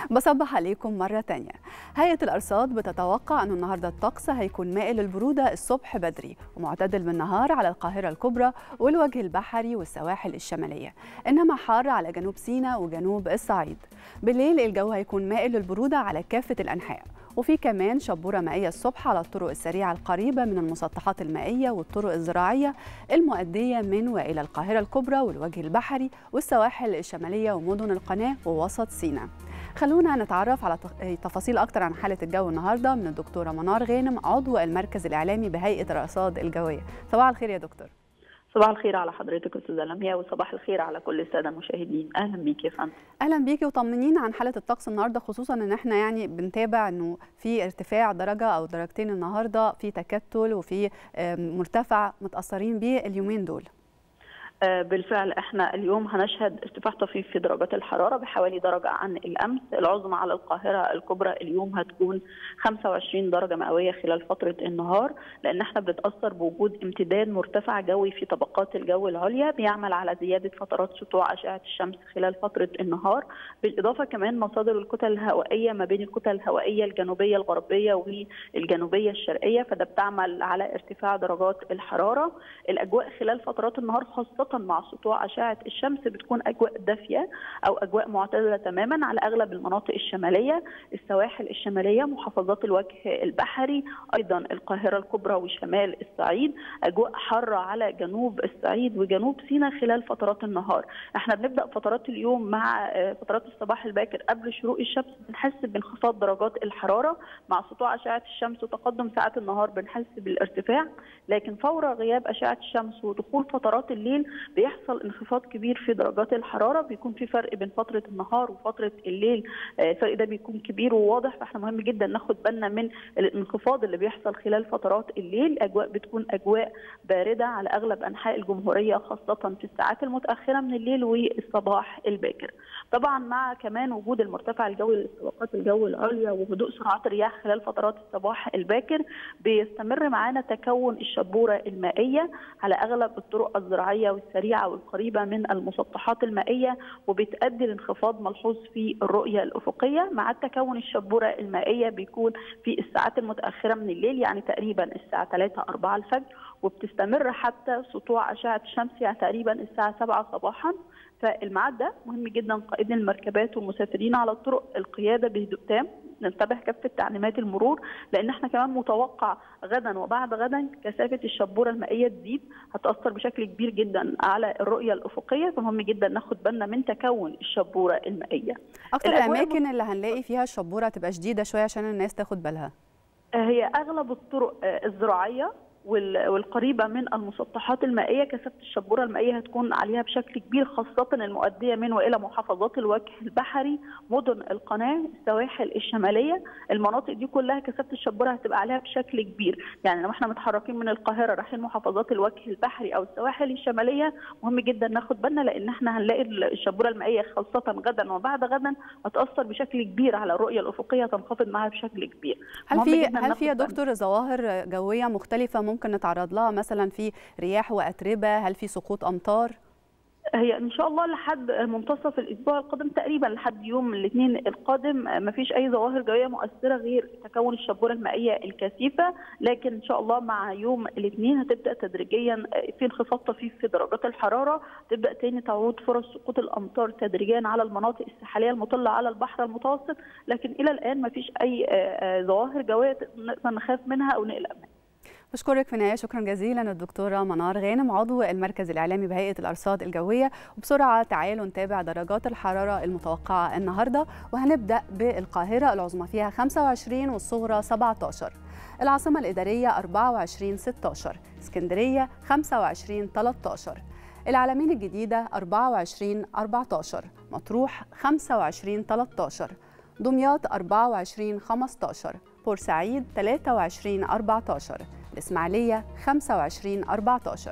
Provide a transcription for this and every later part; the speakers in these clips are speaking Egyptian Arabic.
بصبح عليكم مرة تانية هيئة الأرصاد بتتوقع أن النهاردة الطقس هيكون مائل للبرودة الصبح بدري ومعتدل بالنهار على القاهرة الكبرى والوجه البحري والسواحل الشمالية إنما حار على جنوب سيناء وجنوب الصعيد بالليل الجو هيكون مائل للبرودة على كافة الأنحاء وفي كمان شبورة مائية الصبح على الطرق السريعة القريبة من المسطحات المائية والطرق الزراعية المؤدية من وإلى القاهرة الكبرى والوجه البحري والسواحل الشمالية ومدن القناة ووسط سيناء خلونا نتعرف على تفاصيل أكتر عن حالة الجو النهاردة من الدكتورة منار غانم عضو المركز الإعلامي بهيئة الرصاد الجوية صباح الخير يا دكتور صباح الخير على حضرتك استاذه لميا وصباح الخير على كل الساده المشاهدين اهلا بيك يا فندم اهلا بيكي وطمنينا عن حاله الطقس النهارده خصوصا ان احنا يعني بنتابع انه في ارتفاع درجه او درجتين النهارده في تكتل وفي مرتفع متاثرين بيه اليومين دول بالفعل احنا اليوم هنشهد ارتفاع طفيف في درجات الحراره بحوالي درجه عن الامس العظمى على القاهره الكبرى اليوم هتكون 25 درجه مئويه خلال فتره النهار لان احنا بنتاثر بوجود امتداد مرتفع جوي في طبقات الجو العليا بيعمل على زياده فترات سطوع اشعه الشمس خلال فتره النهار بالاضافه كمان مصادر الكتل الهوائيه ما بين الكتل الهوائيه الجنوبيه الغربيه والجنوبيه الشرقيه فده بتعمل على ارتفاع درجات الحراره الاجواء خلال فترات النهار خاصه مع سطوع اشعه الشمس بتكون اجواء دافيه او اجواء معتدله تماما على اغلب المناطق الشماليه السواحل الشماليه محافظات الوجه البحري ايضا القاهره الكبرى وشمال الصعيد اجواء حاره على جنوب الصعيد وجنوب سيناء خلال فترات النهار احنا بنبدا فترات اليوم مع فترات الصباح الباكر قبل شروق الشمس بنحس بانخفاض درجات الحراره مع سطوع اشعه الشمس وتقدم ساعات النهار بنحس بالارتفاع لكن فور غياب اشعه الشمس ودخول فترات الليل بيحصل انخفاض كبير في درجات الحراره بيكون في فرق بين فتره النهار وفتره الليل الفرق ده بيكون كبير وواضح فاحنا مهم جدا ناخد بالنا من الانخفاض اللي بيحصل خلال فترات الليل الاجواء بتكون اجواء بارده على اغلب انحاء الجمهوريه خاصه في الساعات المتاخره من الليل والصباح الباكر طبعا مع كمان وجود المرتفع الجوي لاستواقات الجو العليا وهدوء سرعات الرياح خلال فترات الصباح الباكر بيستمر معانا تكون الشبوره المائيه على اغلب الطرق الزراعيه والسريعه والقريبه من المسطحات المائيه وبتؤدي لانخفاض ملحوظ في الرؤيه الافقيه مع تكون الشبوره المائيه بيكون في الساعات المتاخره من الليل يعني تقريبا الساعه 3 4 الفجر وبتستمر حتى سطوع اشعه الشمس يعني تقريبا الساعه 7 صباحا فالميعاد ده مهم جدا قائدين المركبات والمسافرين على الطرق القياده بهدوء تام ننتبه كافه تعليمات المرور لان احنا كمان متوقع غدا وبعد غدا كثافه الشبوره المائيه تزيد هتاثر بشكل كبير جدا على الرؤيه الافقيه فمهم جدا ناخد بالنا من تكون الشبوره المائيه. اكتر الاماكن اللي هنلاقي فيها الشبوره تبقى شديده شويه عشان الناس تاخد بالها. هي اغلب الطرق الزراعيه والقريبة من المسطحات المائية كثافة الشبورة المائية هتكون عليها بشكل كبير خاصة المؤدية من وإلى محافظات الوجه البحري مدن القناة السواحل الشمالية المناطق دي كلها كثافة الشبورة هتبقى عليها بشكل كبير يعني لو احنا متحركين من القاهرة رايحين محافظات الوجه البحري أو السواحل الشمالية مهم جدا ناخد بالنا لأن احنا هنلاقي الشبورة المائية خاصة غدا وبعد غدا هتأثر بشكل كبير على الرؤية الأفقية تنخفض معاها بشكل كبير هل في هل في يا دكتور ظواهر جوية مختلفة ممكن نتعرض لها مثلا في رياح واتربه هل في سقوط امطار هي ان شاء الله لحد منتصف الاسبوع القادم تقريبا لحد يوم الاثنين القادم ما فيش اي ظواهر جويه مؤثره غير تكون الشبوره المائيه الكثيفه لكن ان شاء الله مع يوم الاثنين هتبدا تدريجيا في انخفاض طفيف في درجات الحراره تبدا تاني تعود فرص سقوط الامطار تدريجيا على المناطق الساحليه المطله على البحر المتوسط لكن الى الان ما فيش اي ظواهر جويه نقدر نخاف منها او نقلق منها بشكرك في النهايه شكرا جزيلا الدكتوره منار غانم عضو المركز الاعلامي بهيئه الارصاد الجويه وبسرعه تعالوا نتابع درجات الحراره المتوقعه النهارده وهنبدا بالقاهره العظمى فيها 25 والصغرى 17 العاصمه الاداريه 24 16 اسكندريه 25 13 العلمين الجديده 24 14 مطروح 25 13 دمياط 24 15 بورسعيد 23 14 الإسماعيلية 25 14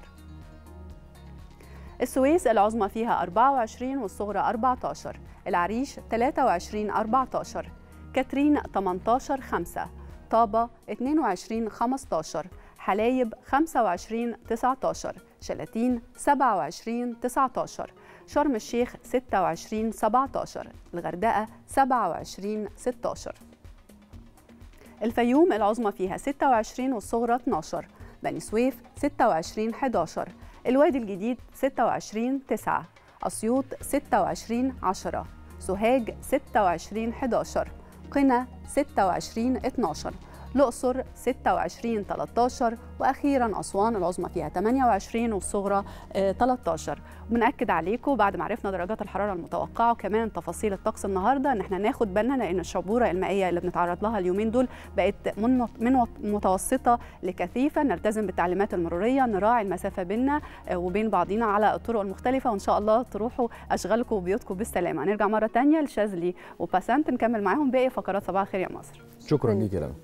السويس العظمى فيها 24 والصغرى 14 العريش 23 14 كاترين 18 5 طابة 22 15 حلايب 25 19 شلاتين 27 19 شرم الشيخ 26 17 الغردقة 27 16 الفيوم العظمى فيها 26 والصغرى 12 بني سويف 26 11 الوادي الجديد 26 9 أسيوط 26 10 سوهاج 26 11 قنا 26 12 الأقصر 26 13 وأخيرا أسوان العظمى فيها 28 والصغرى 13 بنأكد عليكم بعد ما عرفنا درجات الحرارة المتوقعة وكمان تفاصيل الطقس النهاردة إن احنا ناخد بالنا لأن الشبورة المائية اللي بنتعرض لها اليومين دول بقت من من متوسطة لكثيفة نلتزم بالتعليمات المرورية نراعي المسافة بيننا وبين بعضينا على الطرق المختلفة وإن شاء الله تروحوا أشغالكم وبيوتكم بالسلامة هنرجع مرة تانية لشاذلي وباسنت نكمل معاهم باقي فقرات صباح الخير يا مصر شكرا ليك يا